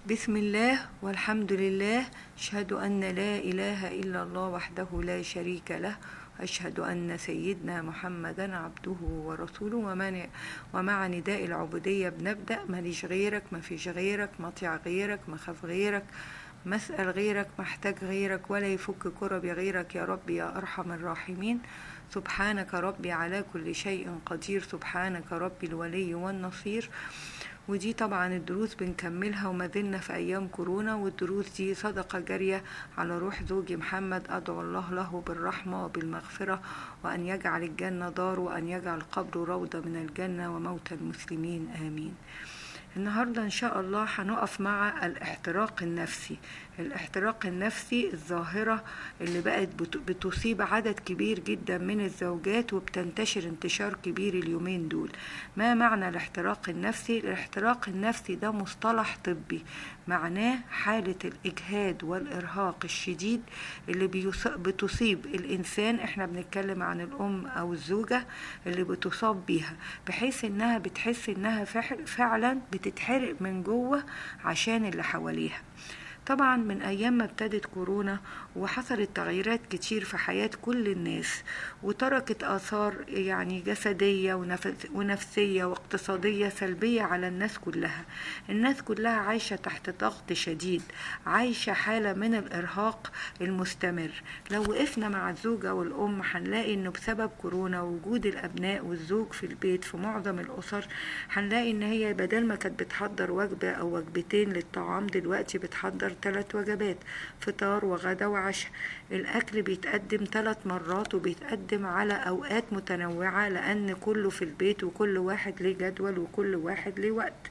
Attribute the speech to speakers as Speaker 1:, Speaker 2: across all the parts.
Speaker 1: بسم الله والحمد لله أشهد أن لا إله إلا الله وحده لا شريك له أشهد أن سيدنا محمدا عبده ورسوله ومن ومع نداء العبودية بنبدأ ماليش غيرك ما فيش غيرك مطيع غيرك مخاف غيرك مسأل غيرك محتاج غيرك ولا يفك كربي غيرك يا رب يا أرحم الراحمين سبحانك ربي على كل شيء قدير سبحانك ربي الولي والنصير ودي طبعا الدروس بنكملها وما زلنا في أيام كورونا والدروس دي صدقة جارية على روح زوجي محمد أدعو الله له بالرحمة وبالمغفرة وأن يجعل الجنة دار وأن يجعل قبره روضة من الجنة وموت المسلمين آمين النهاردة إن شاء الله هنقف مع الاحتراق النفسي الاحتراق النفسي الظاهرة اللي بقت بتصيب عدد كبير جدا من الزوجات وبتنتشر انتشار كبير اليومين دول ما معنى الاحتراق النفسي الاحتراق النفسي ده مصطلح طبي معناه حالة الإجهاد والإرهاق الشديد اللي بتصيب الإنسان احنا بنتكلم عن الأم أو الزوجة اللي بتصاب بيها بحيث إنها بتحس إنها فعلا بتتحرق من جوه عشان اللي حواليها طبعا من أيام ما ابتدت كورونا وحصلت تغييرات كتير في حياة كل الناس وتركت آثار يعني جسدية ونفسية واقتصادية سلبية على الناس كلها الناس كلها عايشة تحت ضغط شديد عايشة حالة من الإرهاق المستمر لو وقفنا مع الزوجة والأم هنلاقي إنه بسبب كورونا وجود الأبناء والزوج في البيت في معظم الأسر هنلاقي إن هي بدل ما كانت بتحضر وجبة أو وجبتين للطعام دلوقتي بتحضر ثلاث وجبات فطار وغدا وعشاء الأكل بيتقدم ثلاث مرات وبيتقدم على أوقات متنوعة لأن كله في البيت وكل واحد ليه جدول وكل واحد ليه وقت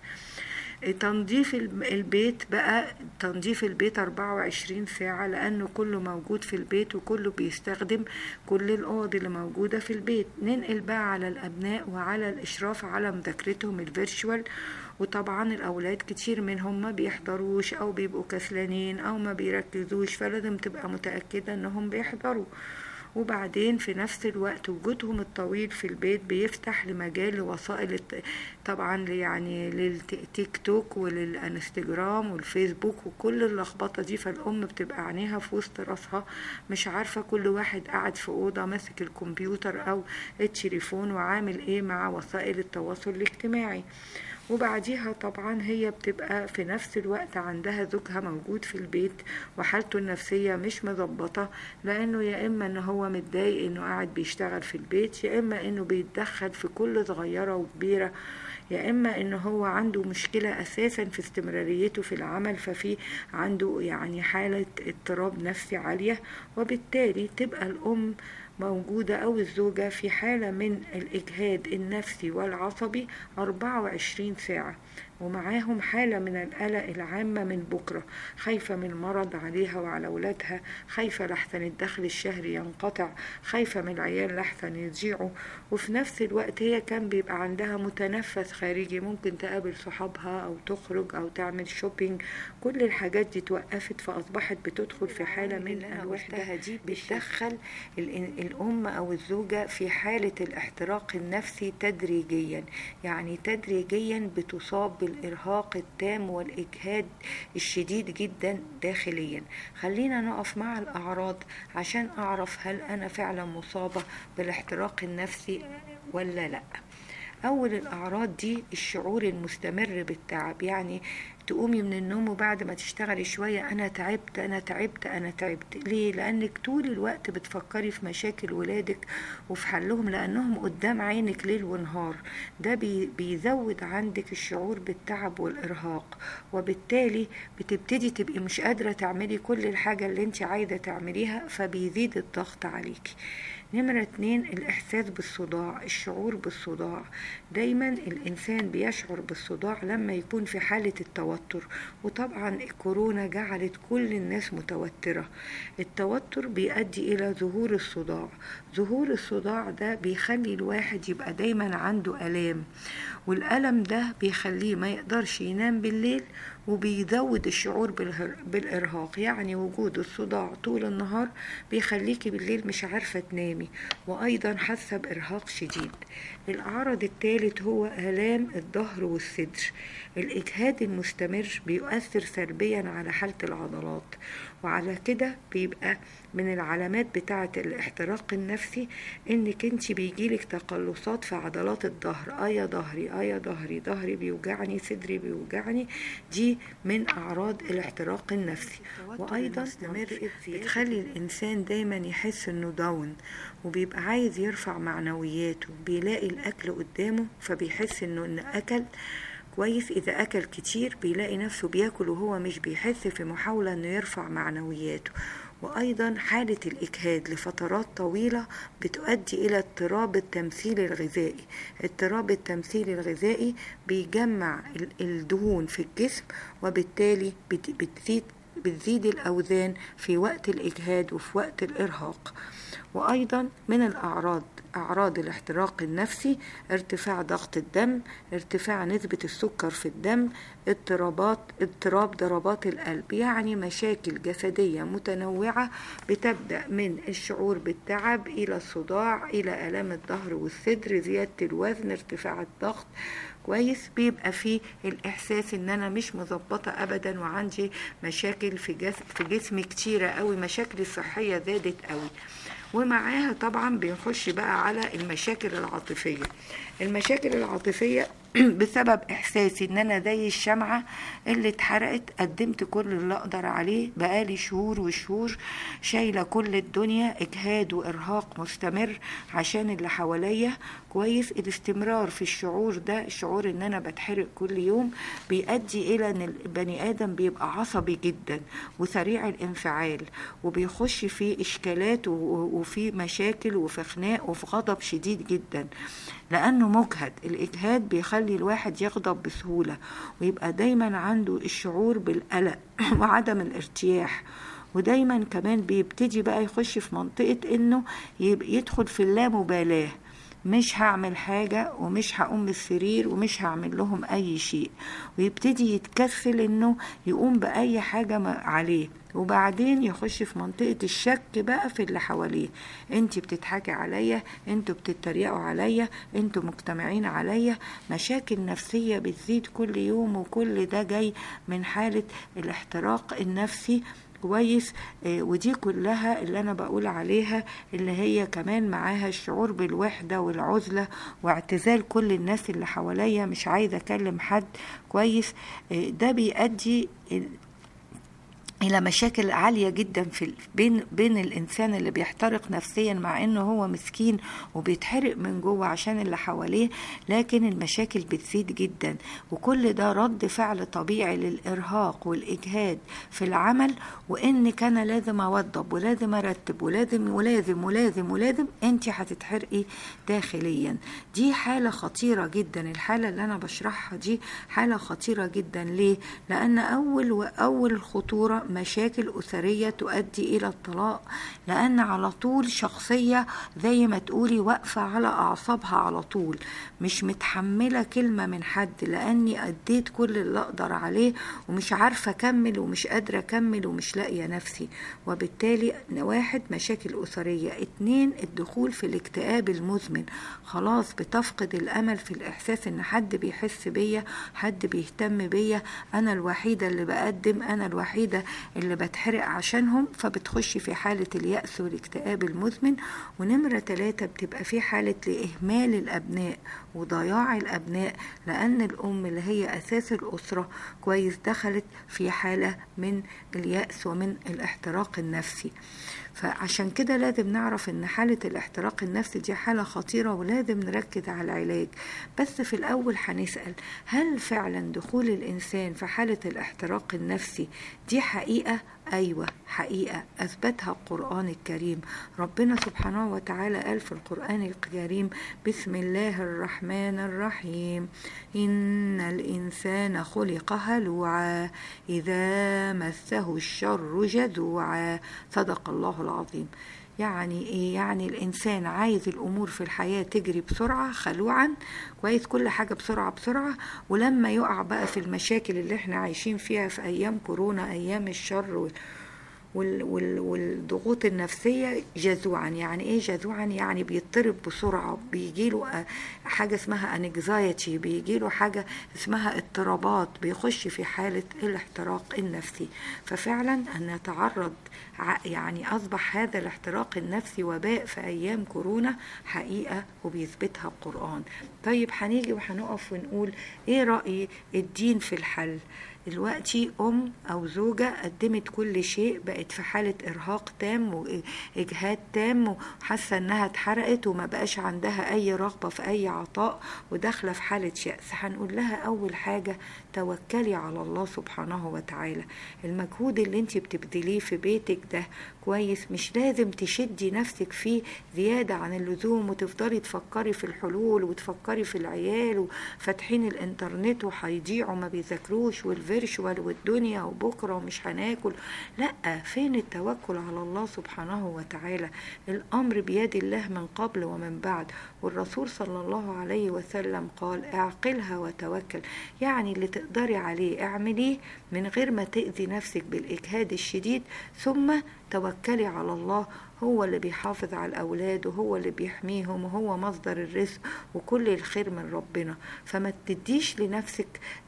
Speaker 1: تنظيف البيت بقى تنظيف البيت 24 ساعة لأنه كله موجود في البيت وكله بيستخدم كل الأوض اللي موجودة في البيت ننقل بقى على الأبناء وعلى الإشراف على مذاكرتهم الفيرشوال وطبعا الأولاد كتير منهم ما بيحضروش أو بيبقوا كسلانين أو ما بيركزوش فلازم تبقى متأكدة إنهم بيحضروا وبعدين في نفس الوقت وجودهم الطويل في البيت بيفتح لمجال لوسائل طبعا يعني للتيك توك وللانستجرام والفيسبوك وكل اللخبطه دي فالام بتبقى عينيها في وسط راسها مش عارفه كل واحد قاعد في اوضه ماسك الكمبيوتر او التليفون وعامل ايه مع وسائل التواصل الاجتماعي وبعديها طبعا هي بتبقى في نفس الوقت عندها زوجها موجود في البيت وحالته النفسية مش مظبطة لأنه يا إما إن هو متضايق إنه قاعد بيشتغل في البيت يا إما إنه بيتدخل في كل صغيرة وكبيرة يا إما إن هو عنده مشكلة أساسا في استمراريته في العمل ففي عنده يعني حالة اضطراب نفسي عالية وبالتالي تبقى الأم موجودة أو الزوجة في حالة من الإجهاد النفسي والعصبي 24 ساعة ومعاهم حالة من القلق العامة من بكرة خايفة من المرض عليها وعلى أولادها خايفة لحسن الدخل الشهري ينقطع خايفة من العيال لحسن يضيعوا وفي نفس الوقت هي كان بيبقى عندها متنفس خارجي ممكن تقابل صحابها أو تخرج أو تعمل شوبينج كل الحاجات دي توقفت فأصبحت بتدخل في حالة من الوحدة دي بتدخل الأم أو الزوجة في حالة الاحتراق النفسي تدريجيا يعني تدريجيا بتصاب الإرهاق التام والإجهاد الشديد جدا داخليا خلينا نقف مع الأعراض عشان أعرف هل أنا فعلا مصابة بالاحتراق النفسي ولا لأ أول الأعراض دي الشعور المستمر بالتعب يعني تقومي من النوم وبعد ما تشتغلي شوية أنا تعبت أنا تعبت أنا تعبت ليه؟ لأنك طول الوقت بتفكري في مشاكل ولادك وفي حلهم لأنهم قدام عينك ليل ونهار ده بي بيزود عندك الشعور بالتعب والإرهاق وبالتالي بتبتدي تبقي مش قادرة تعملي كل الحاجة اللي انت عايزة تعمليها فبيزيد الضغط عليكي نمرة اتنين الإحساس بالصداع الشعور بالصداع دايما الإنسان بيشعر بالصداع لما يكون في حالة التوتر وطبعا الكورونا جعلت كل الناس متوترة التوتر بيؤدي إلى ظهور الصداع ظهور الصداع ده بيخلي الواحد يبقى دايما عنده ألام والألم ده بيخليه ما يقدرش ينام بالليل وبيزود الشعور بالإرهاق يعني وجود الصداع طول النهار بيخليكي بالليل مش عارفة تنامي وأيضا حاسة بإرهاق شديد العرض الثالث هو آلام الظهر والصدر الإجهاد المستمر بيؤثر سلبيا على حالة العضلات وعلى كده بيبقى من العلامات بتاعة الاحتراق النفسي انك انت بيجيلك تقلصات في عضلات الظهر ايا ظهري ايا ظهري ظهري بيوجعني صدري بيوجعني دي من اعراض الاحتراق النفسي وايضا بتخلي الانسان دايما يحس انه داون وبيبقى عايز يرفع معنوياته بيلاقي الاكل قدامه فبيحس انه ان اكل كويس إذا أكل كتير بيلاقي نفسه بياكل وهو مش بيحس في محاولة إنه يرفع معنوياته وأيضا حالة الإجهاد لفترات طويلة بتؤدي إلى اضطراب التمثيل الغذائي اضطراب التمثيل الغذائي بيجمع الدهون في الجسم وبالتالي بتزيد بتزيد الأوزان في وقت الإجهاد وفي وقت الإرهاق وأيضا من الأعراض أعراض الاحتراق النفسي ارتفاع ضغط الدم ارتفاع نسبة السكر في الدم اضطرابات اضطراب ضربات القلب يعني مشاكل جسدية متنوعة بتبدأ من الشعور بالتعب إلى الصداع إلى آلام الظهر والصدر زيادة الوزن ارتفاع الضغط كويس بيبقى فيه الاحساس ان انا مش مظبطه ابدا وعندي مشاكل في جسم في جسمي كتيره قوي مشاكل صحيه زادت قوي ومعاها طبعا بنخش بقى على المشاكل العاطفيه المشاكل العاطفيه بسبب احساسي ان انا زي الشمعة اللي اتحرقت قدمت كل اللي اقدر عليه بقالي شهور وشهور شايلة كل الدنيا اجهاد وارهاق مستمر عشان اللي حواليا كويس الاستمرار في الشعور ده الشعور ان انا بتحرق كل يوم بيؤدي الى ان البني ادم بيبقى عصبي جدا وسريع الانفعال وبيخش في اشكالات وفي مشاكل وفي خناق وفي غضب شديد جدا لانه مجهد الاجهاد بيخلي الواحد يغضب بسهوله ويبقى دايما عنده الشعور بالقلق وعدم الارتياح ودايما كمان بيبتدي بقى يخش في منطقه انه يدخل في اللامبالاه مش هعمل حاجة ومش هقوم من السرير ومش هعمل لهم أي شيء ويبتدي يتكسل إنه يقوم بأي حاجة عليه وبعدين يخش في منطقة الشك بقى في اللي حواليه انت بتضحكي عليا انتوا بتتريقوا عليا انتوا مجتمعين عليا مشاكل نفسية بتزيد كل يوم وكل ده جاي من حالة الاحتراق النفسي كويس آه ودي كلها اللي انا بقول عليها اللي هي كمان معاها الشعور بالوحدة والعزلة واعتزال كل الناس اللي حواليا مش عايزة اكلم حد كويس آه ده بيؤدي الى مشاكل عاليه جدا في بين بين الانسان اللي بيحترق نفسيا مع انه هو مسكين وبيتحرق من جوه عشان اللي حواليه لكن المشاكل بتزيد جدا وكل ده رد فعل طبيعي للارهاق والاجهاد في العمل وان كان لازم اوضب ولازم ارتب ولازم ولازم ولازم ولازم انت هتتحرقي داخليا دي حاله خطيره جدا الحاله اللي انا بشرحها دي حاله خطيره جدا ليه لان اول واول الخطوره مشاكل أسرية تؤدي إلى الطلاق لأن على طول شخصية زي ما تقولي واقفة على أعصابها على طول مش متحملة كلمة من حد لأني أديت كل اللي أقدر عليه ومش عارفة أكمل ومش قادرة أكمل ومش لاقية نفسي وبالتالي واحد مشاكل أسرية اتنين الدخول في الاكتئاب المزمن خلاص بتفقد الأمل في الإحساس إن حد بيحس بيا حد بيهتم بيا أنا الوحيدة اللي بقدم أنا الوحيدة اللي بتحرق عشانهم فبتخش في حالة اليأس والاكتئاب المزمن ونمرة ثلاثة بتبقى في حالة لإهمال الأبناء وضياع الأبناء لأن الأم اللي هي أساس الأسرة كويس دخلت في حالة من اليأس ومن الاحتراق النفسي فعشان كده لازم نعرف ان حالة الاحتراق النفسي دي حالة خطيرة ولازم نركز على العلاج بس في الاول هنسأل هل فعلا دخول الانسان في حالة الاحتراق النفسي دي حقيقة أيوة حقيقة أثبتها القرآن الكريم ربنا سبحانه وتعالى قال في القرآن الكريم بسم الله الرحمن الرحيم إن الإنسان خلق هلوعا إذا مسه الشر جزوعا صدق الله العظيم يعني ايه يعني الانسان عايز الامور في الحياه تجري بسرعه خلوعا كويس كل حاجه بسرعه بسرعه ولما يقع بقى في المشاكل اللي احنا عايشين فيها في ايام كورونا ايام الشر وال وال والضغوط النفسية جزوعا يعني ايه جزوعا يعني بيضطرب بسرعة بيجيله حاجة اسمها انكزايتي بيجيله حاجة اسمها اضطرابات بيخش في حالة الاحتراق النفسي ففعلا ان نتعرض يعني اصبح هذا الاحتراق النفسي وباء في ايام كورونا حقيقة وبيثبتها القرآن طيب هنيجي وهنقف ونقول ايه رأي الدين في الحل دلوقتي أم أو زوجة قدمت كل شيء بقت في حالة إرهاق تام وإجهاد تام وحاسة إنها اتحرقت وما بقاش عندها أي رغبة في أي عطاء وداخلة في حالة يأس هنقول لها أول حاجة توكلي على الله سبحانه وتعالى المجهود اللي انت بتبذليه في بيتك ده كويس مش لازم تشدي نفسك فيه زيادة عن اللزوم وتفضلي تفكري في الحلول وتفكري في العيال وفاتحين الانترنت وهيضيعوا ما بيذاكروش والفيرشوال والدنيا وبكرة ومش هناكل لا فين التوكل على الله سبحانه وتعالى الأمر بيد الله من قبل ومن بعد والرسول صلى الله عليه وسلم قال اعقلها وتوكل يعني اللي تقدري عليه اعمليه من غير ما تأذي نفسك بالإجهاد الشديد ثم توكلي على الله هو اللي بيحافظ على الأولاد وهو اللي بيحميهم وهو مصدر الرزق وكل الخير من ربنا فما تديش لنفسك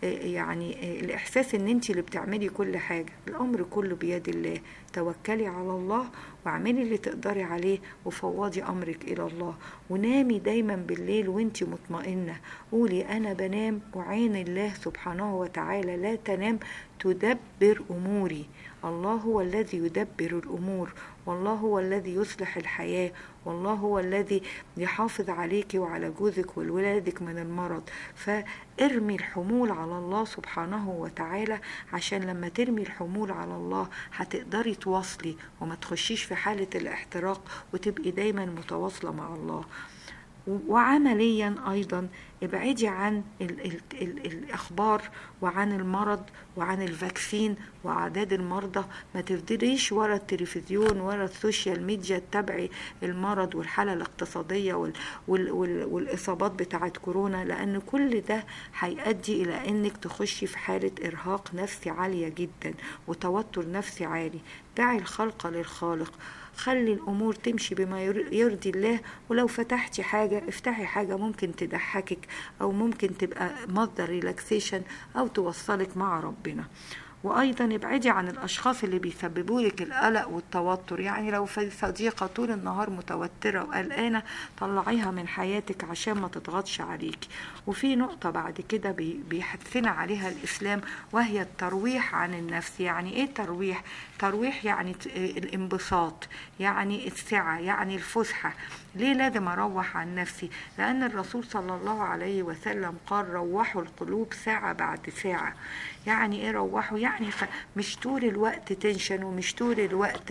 Speaker 1: يعني الإحساس إن أنت اللي بتعملي كل حاجة الأمر كله بيد الله توكلي على الله واعملي اللي تقدري عليه وفوضي أمرك إلى الله ونامي دايما بالليل وانت مطمئنة قولي أنا بنام وعين الله سبحانه وتعالى لا تنام تدبر أموري الله هو الذي يدبر الأمور والله هو الذي يصلح الحياة والله هو الذي يحافظ عليك وعلى جوزك وولادك من المرض فارمي الحمول على الله سبحانه وتعالى عشان لما ترمي الحمول على الله هتقدري تواصلي وما تخشيش في حالة الاحتراق وتبقي دايما متواصلة مع الله وعمليا ايضا ابعدي عن ال ال ال الاخبار وعن المرض وعن الفاكسين واعداد المرضى ما تفضليش ورا التلفزيون ورا السوشيال ميديا تتابعي المرض والحاله الاقتصاديه وال وال وال والاصابات بتاعه كورونا لان كل ده هيؤدي الى انك تخشي في حاله ارهاق نفسي عاليه جدا وتوتر نفسي عالي دعي الخلق للخالق خلي الامور تمشي بما يرضي الله ولو فتحتي حاجه افتحي حاجه ممكن تضحكك او ممكن تبقى مصدر ريلاكسيشن او توصلك مع ربنا وايضا ابعدي عن الاشخاص اللي بيسببوا لك القلق والتوتر يعني لو في صديقه طول النهار متوتره وقلقانه طلعيها من حياتك عشان ما تضغطش عليكي وفي نقطه بعد كده بيحثنا عليها الاسلام وهي الترويح عن النفس يعني ايه ترويح ترويح يعني الانبساط يعني السعه يعني الفسحه ليه لازم اروح عن نفسي لان الرسول صلى الله عليه وسلم قال روحوا القلوب ساعه بعد ساعه يعني ايه روحوا يعني مش طول الوقت تنشن ومش طول الوقت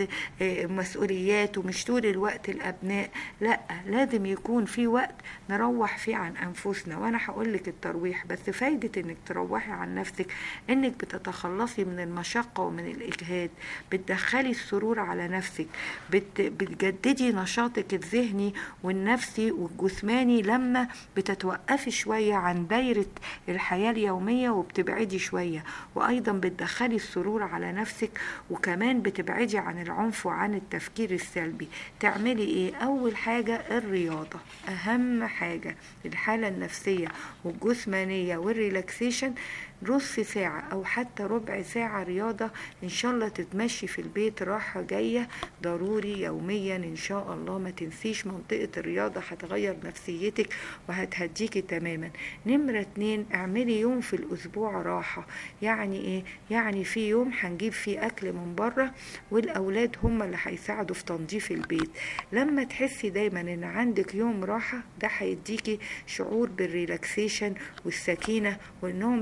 Speaker 1: مسؤوليات ومش طول الوقت الابناء لا لازم يكون في وقت نروح فيه عن انفسنا وانا هقول لك الترويح بس فايده انك تروحي عن نفسك انك بتتخلصي من المشقه ومن الاجهاد بتدخلي السرور على نفسك بت بتجددي نشاطك الذهني والنفسي والجسماني لما بتتوقفي شويه عن دايره الحياه اليوميه وبتبعدي شويه وايضا بتدخلي السرور على نفسك وكمان بتبعدي عن العنف وعن التفكير السلبي تعملي ايه اول حاجه الرياضه اهم حاجه الحاله النفسيه والجسمانيه والريلاكسيشن نص ساعة أو حتى ربع ساعة رياضة إن شاء الله تتمشي في البيت راحة جاية ضروري يوميا إن شاء الله ما تنسيش منطقة الرياضة هتغير نفسيتك وهتهديكي تماما نمرة اتنين اعملي يوم في الأسبوع راحة يعني إيه؟ يعني في يوم هنجيب فيه أكل من بره والأولاد هم اللي هيساعدوا في تنظيف البيت لما تحسي دايما إن عندك يوم راحة ده هيديكي شعور بالريلاكسيشن والسكينة وإنهم بيتعاونوا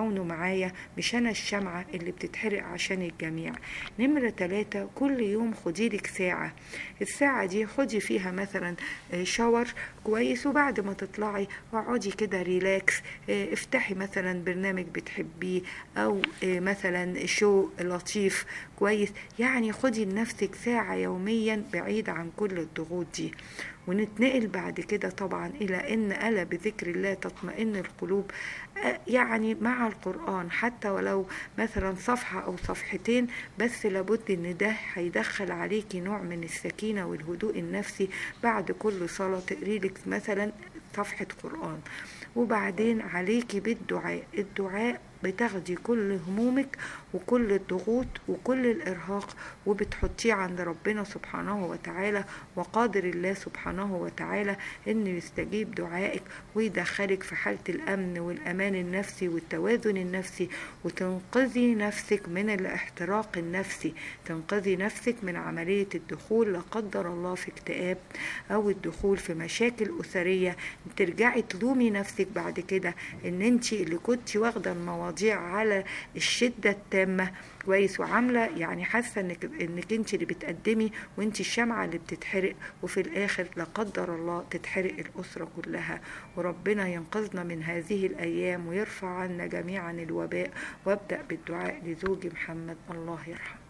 Speaker 1: تعاونوا معايا مش أنا الشمعة اللي بتتحرق عشان الجميع نمرة ثلاثة كل يوم خدي لك ساعة الساعة دي خدي فيها مثلا شاور كويس وبعد ما تطلعي اقعدي كده ريلاكس افتحي مثلا برنامج بتحبيه او مثلا شو لطيف كويس يعني خدي لنفسك ساعة يوميا بعيد عن كل الضغوط دي ونتنقل بعد كده طبعا إلى أن ألا بذكر الله تطمئن القلوب يعني مع القرآن حتى ولو مثلا صفحة أو صفحتين بس لابد أن ده هيدخل عليكي نوع من السكينة والهدوء النفسي بعد كل صلاة تقري لك مثلا صفحة قرآن وبعدين عليكي بالدعاء الدعاء بتاخدي كل همومك وكل الضغوط وكل الإرهاق وبتحطيه عند ربنا سبحانه وتعالى وقادر الله سبحانه وتعالى إنه يستجيب دعائك ويدخلك في حالة الأمن والأمان النفسي والتوازن النفسي وتنقذي نفسك من الاحتراق النفسي تنقذي نفسك من عملية الدخول لا قدر الله في اكتئاب أو الدخول في مشاكل أسرية ترجعي تلومي نفسك بعد كده إن انت اللي كنت واخدة المواضيع على الشدة التامة كويس وعامله يعني حاسه انك انك انت اللي بتقدمي وانت الشمعه اللي بتتحرق وفي الاخر لا قدر الله تتحرق الاسره كلها وربنا ينقذنا من هذه الايام ويرفع عنا جميعا الوباء وابدا بالدعاء لزوجي محمد الله يرحمه